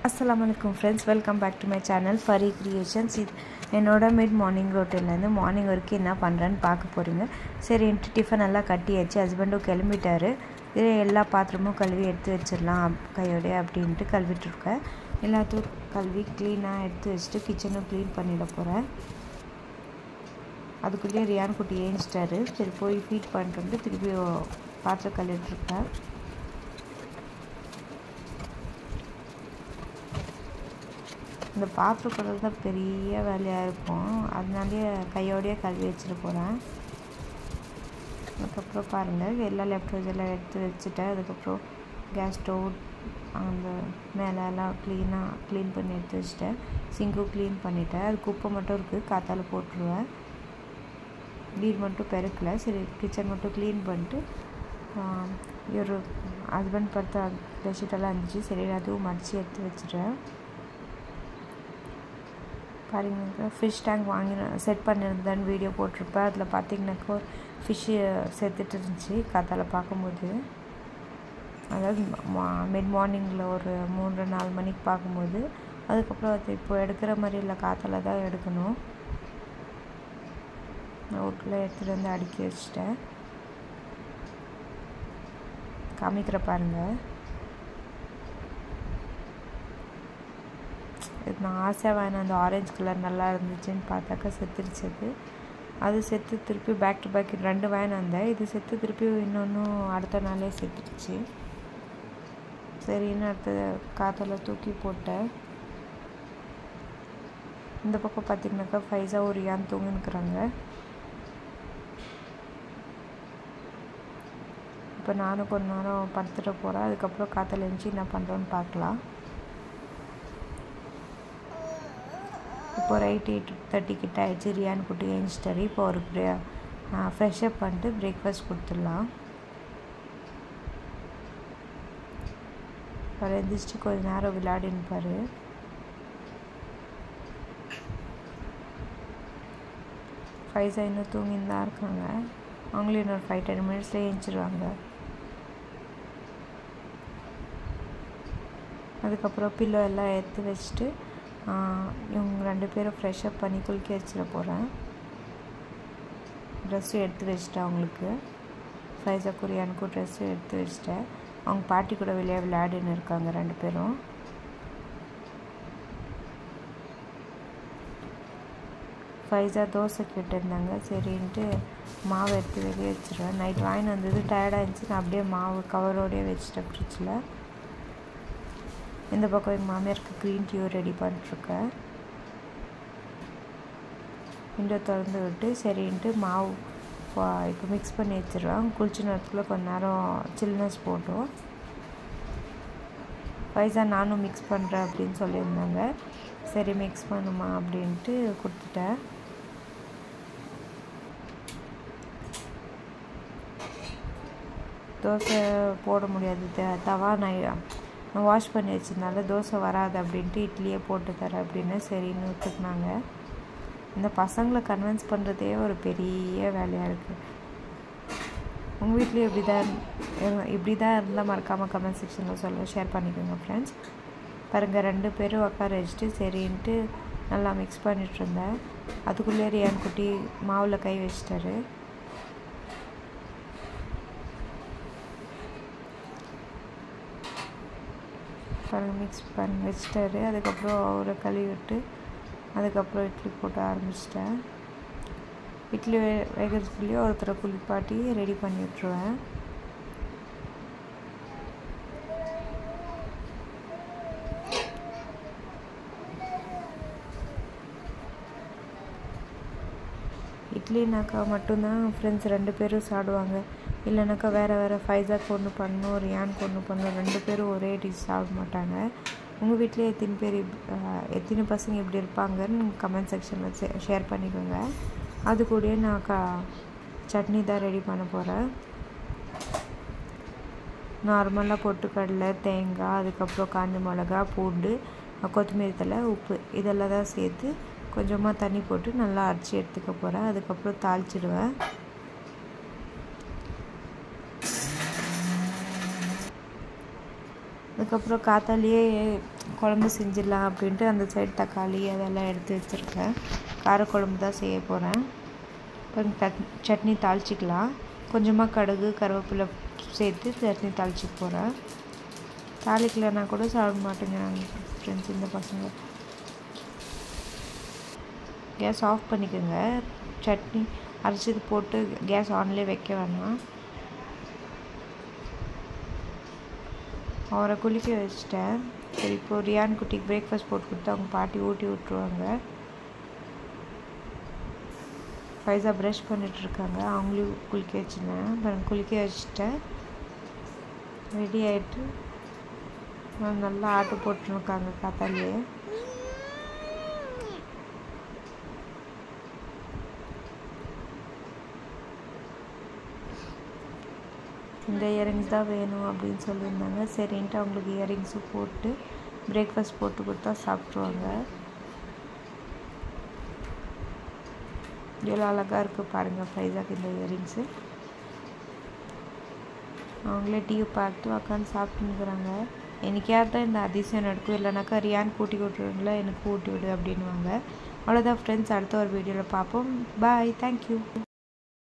அஸ்ஸலாமு அலைக்கும் friends welcome back to my channel ஃபரி கிரியேஷன்ஸ் இது என்னோட மிட் மார்னிங் ரொட்டீன்லேருந்து மார்னிங் வரைக்கும் என்ன பண்ணுறேன்னு பார்க்க போகிறீங்க சரி என்ட்டு டிஃபன் எல்லாம் கட்டியாச்சு ஹஸ்பண்டும் கிளம்பிட்டாரு இது எல்லா பாத்திரமும் கழுவி எடுத்து வச்சிடலாம் கையோடய அப்படின்ட்டு கழுவிட்டுருக்கேன் எல்லாத்தையும் கழுவி க்ளீனாக எடுத்து வச்சுட்டு கிச்சனும் க்ளீன் பண்ணிட போகிறேன் அதுக்குள்ளேயே ரியான் குட்டி ஏஞ்சிட்டாரு சரி போய் ஃபீட் பண்ணிட்டு வந்து திருப்பி பாத்திரம் கழுவிட்டுருக்கேன் இந்த பாத்திரம் கழுவு தான் பெரிய வேலையாக இருக்கும் அதனாலேயே கையோடையே கழுவி வச்சுட்டு போகிறேன் அதுக்கப்புறம் பாருங்கள் எல்லா லேப்டாப்ஸ் எல்லாம் எடுத்து வச்சுட்டேன் அதுக்கப்புறம் கேஸ் ஸ்டவ் அந்த மேலே எல்லாம் க்ளீனாக க்ளீன் பண்ணி எடுத்து வச்சுட்டேன் சிங்கும் க்ளீன் பண்ணிட்டேன் அது குப்பை மட்டும் இருக்குது காத்தால் போட்டுருவேன் வீடு மட்டும் பெருக்கல சரி கிச்சன் மட்டும் க்ளீன் பண்ணிட்டு ஒரு ஹஸ்பண்ட் பார்த்து பெட்ஷீட்டெல்லாம் இருந்துச்சு சரி அதுவும் மடித்து எடுத்து வச்சுட்டேன் பாருங்க ஃபிஷ் டேங்க் வாங்கி செட் பண்ணியிருந்தேன்னு வீடியோ போட்டிருப்பேன் அதில் பார்த்தீங்கன்னாக்கா ஃபிஷ்ஷு செத்துட்டு இருந்துச்சு காத்தால் பார்க்கும்போது அதாவது மிட் மார்னிங்கில் ஒரு மூன்று நாலு மணிக்கு பார்க்கும்போது அதுக்கப்புறம் அது இப்போ எடுக்கிற மாதிரி இல்லை காத்தால் தான் எடுக்கணும் வீட்டில் எடுத்துகிட்டு வந்து அடுக்கி வச்சிட்டேன் காமிக்கிற பாருங்கள் இது நான் ஆசையாக வேணும் அந்த ஆரஞ்சு கலர் நல்லா இருந்துச்சுன்னு பார்த்தாக்கா செத்துருச்சு அது அது செத்து திருப்பி பேக் டு பேக் ரெண்டு வேன் வந்தேன் இது செத்து திருப்பி இன்னொன்றும் அடுத்த நாளே செத்துருச்சு சரின்னு அடுத்த காத்தில் தூக்கி போட்டேன் இந்த பக்கம் பார்த்தீங்கன்னாக்கா ஃபைஸா ஒரு யான் தூங்கினுக்குறாங்க இப்போ நானும் கொஞ்ச நேரம் படுத்துட்டு போகிறேன் அதுக்கப்புறம் காற்றுல எழுந்துச்சி என்ன பண்ணுறோன்னு பார்க்கலாம் இப்போ ஒரு எயிட் எயிட் தேர்ட்டி கிட்ட ஆயிடுச்சு ரியான் குட்டி எழுந்துட்டாரு இப்போ ஒரு ஃப்ரெஷ்அப் பண்ணிட்டு பிரேக்ஃபாஸ்ட் கொடுத்துடலாம் அவர் எழுந்திரிச்சு கொஞ்ச நேரம் விளையாடினுப்பார் ஃபைஸா இன்னும் தூங்கின்னு தான் இருக்காங்க அவங்களும் இன்னொரு ஃபைவ் டென் மினிட்ஸில் எழுந்திரிச்சிருவாங்க அதுக்கப்புறம் பில்லோ எல்லாம் எடுத்து வச்சுட்டு இவங்க ரெண்டு பேரும் ஃப்ரெஷ்அப் பண்ணி குளிக்க வச்சிட போகிறேன் ட்ரெஸ்ஸும் எடுத்து வச்சிட்டேன் அவங்களுக்கு ஃபைஸா குரியானுக்கும் ட்ரெஸ்ஸும் எடுத்து வச்சிட்டேன் அவங்க பாட்டி கூட வெளியே விளையாடின்னு இருக்காங்க ரெண்டு பேரும் ஃபைஸா தோசை கேட்டிருந்தாங்க சரின்ட்டு மாவு எடுத்து வெளியே வச்சுருவேன் நைட் வாங்கிட்டு வந்தது டயர்டாக இருந்துச்சு நான் அப்படியே மாவு கவரோடையே வச்சுட்டேன் ஃப்ரிட்ஜில் இந்த பக்கம் எங்கள் மாமியாருக்கு க்ரீன் டீயும் ரெடி பண்ணிட்டுருக்கேன் விண்டோ திறந்து விட்டு சரின்ட்டு மாவு இப்போ மிக்ஸ் பண்ணி வச்சிடுவேன் குளிச்சு நேரத்துக்குள்ளே கொஞ்ச நேரம் சில்னஸ் போட்டோம் வைஸா நானும் மிக்ஸ் பண்ணுறேன் அப்படின்னு சொல்லியிருந்தாங்க சரி மிக்ஸ் பண்ணுமா அப்படின்ட்டு கொடுத்துட்டேன் தோசை போட முடியாது தவா நான் நான் வாஷ் பண்ணி வச்சதுனால தோசை வராது அப்படின்ட்டு இட்லியே போட்டு தரேன் அப்படின்னு சரின்னு ஒத்துக்குனாங்க இந்த பசங்களை கன்வின்ஸ் பண்ணுறதே ஒரு பெரிய வேலையாக இருக்குது உங்கள் வீட்லேயும் இப்படி தான் இப்படி தான் இருந்தால் மறக்காமல் கமெண்ட் செக்ஷனில் சொல்ல ஷேர் பண்ணிக்கோங்க ஃப்ரெண்ட்ஸ் பாருங்கள் ரெண்டு பேரும் உட்கார வச்சுட்டு சரின்ட்டு நல்லா மிக்ஸ் பண்ணிகிட்டு இருந்தேன் அதுக்குள்ளே ரியான் குட்டி மாவில் கை வச்சிட்டாரு பாருங்கள் மிக்ஸ் பண்ணி வச்சிட்டாரு அதுக்கப்புறம் அவரை கழுவி விட்டு அதுக்கப்புறம் இட்லி போட்டு ஆரம்பிச்சிட்டேன் இட்லி வே வேகிறதுக்குள்ளேயே ஒருத்தரை குளிப்பாட்டி ரெடி பண்ணி விட்ருவேன் இட்லினாக்கா மட்டும்தான் ஃப்ரெண்ட்ஸ் ரெண்டு பேரும் சாப்பிடுவாங்க இல்லைனாக்கா வேறு வேறு ஃபைஸாக்கு ஒன்று பண்ணணும் ரியானுக்கு ஒன்று பண்ணணும் ரெண்டு பேரும் ஒரே டிஷ் சாப்பிட மாட்டாங்க உங்கள் வீட்டிலே எத்தனை பேர் எத்தனை பசங்க இப்படி இருப்பாங்கன்னு கமெண்ட் செக்ஷனில் ஷேர் பண்ணிக்கோங்க அது கூட நான் கா சட்னி தான் ரெடி பண்ண போகிறேன் நார்மலாக பொட்டுக்கடலை தேங்காய் அதுக்கப்புறம் காஞ்ச மிளகா பூண்டு கொத்தமல்லி தலை உப்பு இதெல்லாம் தான் சேர்த்து கொஞ்சமாக தண்ணி போட்டு நல்லா அரைச்சி எடுத்துக்க போகிறேன் அதுக்கப்புறம் தாளிச்சிடுவேன் அதுக்கப்புறம் காத்தாலேயே குழம்பு செஞ்சிடலாம் அப்படின்ட்டு அந்த சைடு தக்காளி அதெல்லாம் எடுத்து வச்சுருக்கேன் காரக்குழம்பு தான் செய்ய போகிறேன் இப்போ சட்னி தாளிச்சிக்கலாம் கொஞ்சமாக கடுகு கருவேப்பிலை சேர்த்து சட்னி தாளிச்சிக்க போகிறேன் தாளிக்கலைன்னா கூட சாப்பிட மாட்டேங்கிறாங்க ஃப்ரெண்ட்ஸ் இந்த பசங்க கேஸ் ஆஃப் பண்ணிக்கோங்க சட்னி அரைச்சது போட்டு கேஸ் ஆன்லேயே வைக்க வேணாம் அவரை குளிக்க வச்சிட்டேன் சரி இப்போ ரியான் குட்டிக்கு பிரேக்ஃபாஸ்ட் போட்டு கொடுத்து அவங்க பாட்டி ஊட்டி விட்ருவாங்க ஃபைஸா ப்ரஷ் பண்ணிகிட்ருக்காங்க அவங்களையும் குளிக்க வச்சுருந்தேன் அப்புறம் குளிக்க வச்சுட்டேன் ரெடி ஆகிட்டு நல்லா ஆட்டு போட்டுருக்காங்க காத்தாலேயே இந்த இயரிங்ஸ் தான் வேணும் அப்படின்னு சொல்லியிருந்தாங்க சரின்ட்டு அவங்களுக்கு இயரிங்ஸும் போட்டு பிரேக்ஃபாஸ்ட் போட்டு கொடுத்தா சாப்பிட்ருவாங்க எவ்வளோ அழகாக இருக்குது பாருங்கள் ஃபைஸாக்கு இந்த இயரிங்ஸு அவங்களே டிவி பார்த்து உக்காந்து சாப்பிட்டுங்கிறாங்க என்னைக்காவது தான் இந்த அதிசயம் நடக்கும் இல்லைனாக்கா ரியான் கூட்டி விட்டுருங்களா எனக்கு ஊட்டி விடு அப்படின்வாங்க அவ்வளோதான் ஃப்ரெண்ட்ஸ் அடுத்த ஒரு வீடியோவில் பார்ப்போம் பாய் தேங்க்யூ